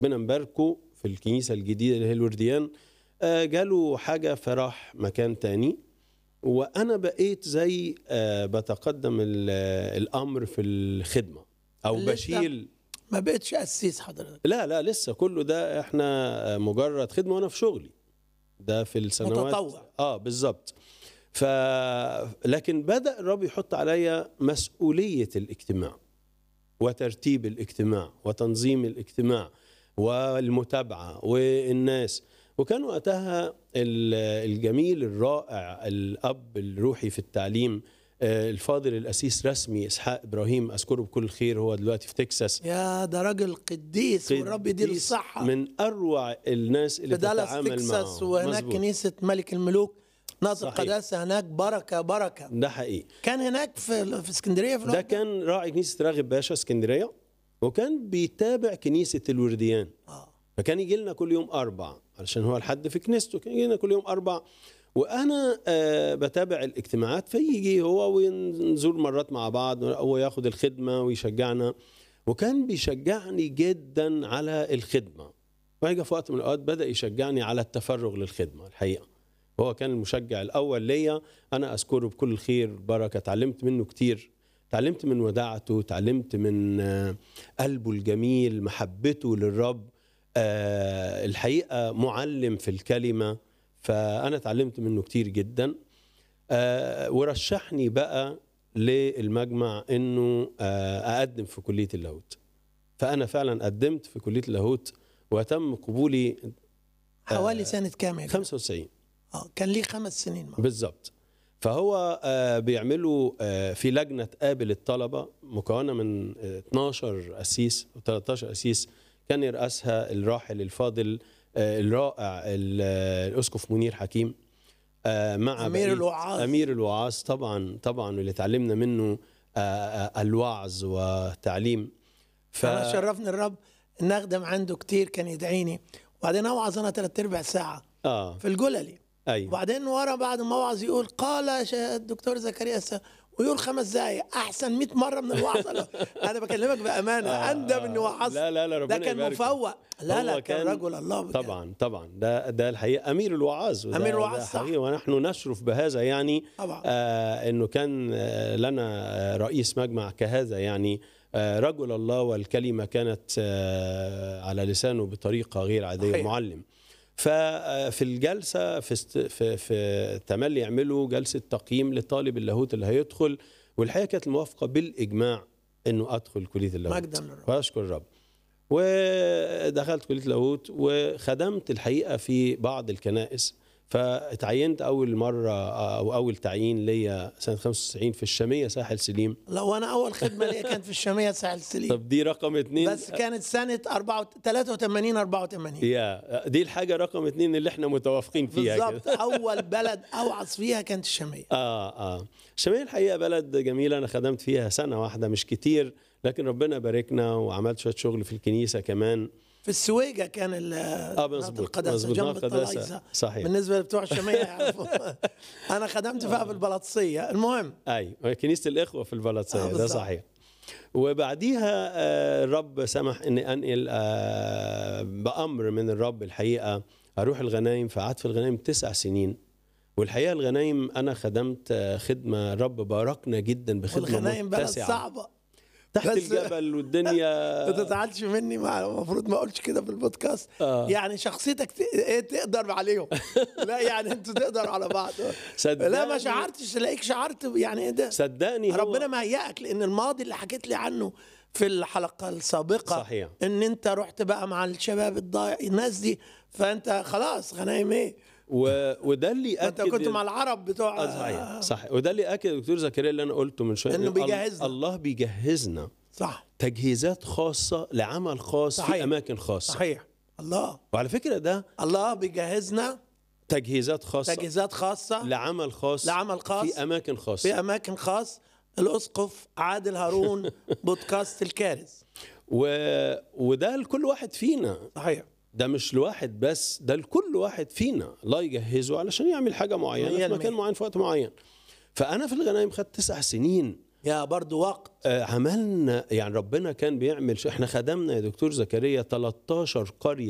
ربنا مباركه في الكنيسه الجديده اللي هي الورديان آه، جاله حاجه فراح مكان تاني وانا بقيت زي آه، بتقدم ال- آه، الامر في الخدمه او لسه؟ بشيل ما بقتش قسيس حضرتك لا لا لسه كله ده احنا آه، مجرد خدمه وانا في شغلي ده في السنوات متطوع. اه بالظبط ف لكن بدا الرب يحط عليا مسؤوليه الاجتماع وترتيب الاجتماع وتنظيم الاجتماع والمتابعه والناس وكان وقتها ال- الجميل الرائع الاب الروحي في التعليم آه، الفاضل الاسيس رسمي اسحاق ابراهيم اذكره بكل خير هو دلوقتي في تكساس يا ده راجل قديس والرب يديله قديس الصحة من اروع الناس اللي في دالاس تتعامل تكساس معه وهناك مظبوط. كنيسة ملك الملوك ناطق صحيح. قداسة هناك بركة بركة ده حقيقي كان هناك في في اسكندرية في ده الوقت كان راعي كنيسه راغب باشا اسكندريه وكان بيتابع كنيسه الورديان آه. فكان يجي لنا كل يوم اربع علشان هو الحد في كنيسته كان يجي لنا كل يوم اربع وانا آه بتابع الاجتماعات فيجي هو ونزور مرات مع بعض هو ياخد الخدمه ويشجعنا وكان بيشجعني جدا على الخدمه وهيجي في وقت من الاوقات بدا يشجعني على التفرغ للخدمه الحقيقه هو كان المشجع الاول ليا انا اذكره بكل خير بركه اتعلمت منه كتير تعلمت من وداعته تعلمت من آه، قلبه الجميل محبته للرب آه، الحقيقه معلم في الكلمه فانا اتعلمت منه كتير جدا آه، ورشحني بقى للمجمع انه آه، اقدم في كليه اللاهوت فانا فعلا قدمت في كليه اللاهوت وتم قبولي حوالي سنة كام يا جماعة؟ 95 آه كان ليه خمس سنين معه. بالظبط فهو آه، بيعملوا آه، في لجنه تقابل الطلبه مكونه من آه، 12 اسيس و 13 اسيس كان يرأسها الراحل الفاضل آه، الرائع ال- آه، الاسقف منير حكيم آه، مع أمير بقية- الوعاظ. امير الوعاظ طبعا طبعا واللي اتعلمنا منه آه، آه، الوعظ وتعليم ف... أنا شرفني الرب إن أخدم عنده كتير كان يدعيني وبعدين أوعظ أنا ثلاث أرباع ساعة اه في الجللي ايوه وبعدين ورا بعد ما وعظ يقول قال ش- الدكتور زكريا س- ويقول خمس دقايق احسن 100 مره من الوعظ انا انا بكلمك بامانه آه، اندم اني وعظت لا لا لا ربنا ده كان يبارك. مفوق لا هو لا كان كان- رجل الله بجد. طبعا طبعا ده ده الحقيقه امير الوعاظ وده- أمير الوعاظ، ده صح. حقيقي ونحن نشرف بهذا يعني طبعا. آه انه كان آه لنا آه رئيس مجمع كهذا يعني آه رجل الله والكلمه كانت آه على لسانه بطريقه غير عاديه صحيح. معلم ففي الجلسه في است في, في تملي يعملوا جلسه تقييم لطالب اللاهوت اللي هيدخل والحقيقه كانت الموافقه بالاجماع انه ادخل كليه اللاهوت مجدا للرب. واشكر الرب ودخلت كليه اللاهوت وخدمت الحقيقه في بعض الكنائس فاتعينت اول مره او اول تعيين ليا سنه 95 في الشاميه ساحل سليم لو انا اول خدمه ليا كانت في الشاميه ساحل سليم طب دي رقم اتنين بس كانت سنه 4 83 84 يا دي الحاجه رقم اتنين اللي احنا متوافقين فيها بالظبط كده. اول بلد اوعظ فيها كانت الشاميه اه اه الشاميه الحقيقه بلد جميله انا خدمت فيها سنه واحده مش كتير لكن ربنا باركنا وعملت شويه شغل في الكنيسه كمان في السويجه كان ال- اه ناطق مظبوط القداسه مظبوط جنب ناطق القداسة. الطلايزه صحيح بالنسبه لبتوع الشاميه يعرفوا انا خدمت فيها في البلاطسيه المهم اي كنيسه الاخوه في آه، البلطسيه ده بالظبط. صحيح وبعديها آه، الرب سمح اني انقل آه، بامر من الرب الحقيقه اروح الغنايم فقعدت في الغنايم تسع سنين والحقيقه الغنايم انا خدمت آه، خدمه الرب باركنا جدا بخدمه والغنايم بلد متسعه صعبه تحت بس- الجبل والدنيا ما تزعلش مني ما- المفروض ما اقولش كده في البودكاست آه. يعني شخصيتك ت... ايه تقدر عليهم لا يعني انتوا تقدر على بعض صدقني لا ما شعرتش تلاقيك شعرت يعني ايه ده صدقني هو ربنا ما هيأك لان الماضي اللي حكيت لي عنه في الحلقه السابقه صحيح. ان انت رحت بقى مع الشباب الضايع الناس دي فانت خلاص غنايم ايه و... وده اللي انت اكد كنت مع العرب بتوع آه، صحيح صحيح وده اللي اكد دكتور زكريا اللي انا قلته من شويه إنه إن ال- بيجهزنا. الله بيجهزنا صح تجهيزات خاصه لعمل خاص صحيح. في اماكن خاصه صحيح الله وعلى فكره ده الله بيجهزنا تجهيزات خاصه تجهيزات خاصه لعمل خاص لعمل خاص في اماكن خاصه في اماكن خاص الاسقف عادل هارون بودكاست الكارث و... وده لكل واحد فينا صحيح ده مش لواحد بس ده لكل واحد فينا الله يجهزه علشان يعمل حاجه معينه مية في المية. مكان معين في وقت معين فانا في الغنايم خدت تسع سنين يا برضو وقت آه، عملنا يعني ربنا كان بيعمل ش- احنا خدمنا يا دكتور زكريا 13 قرية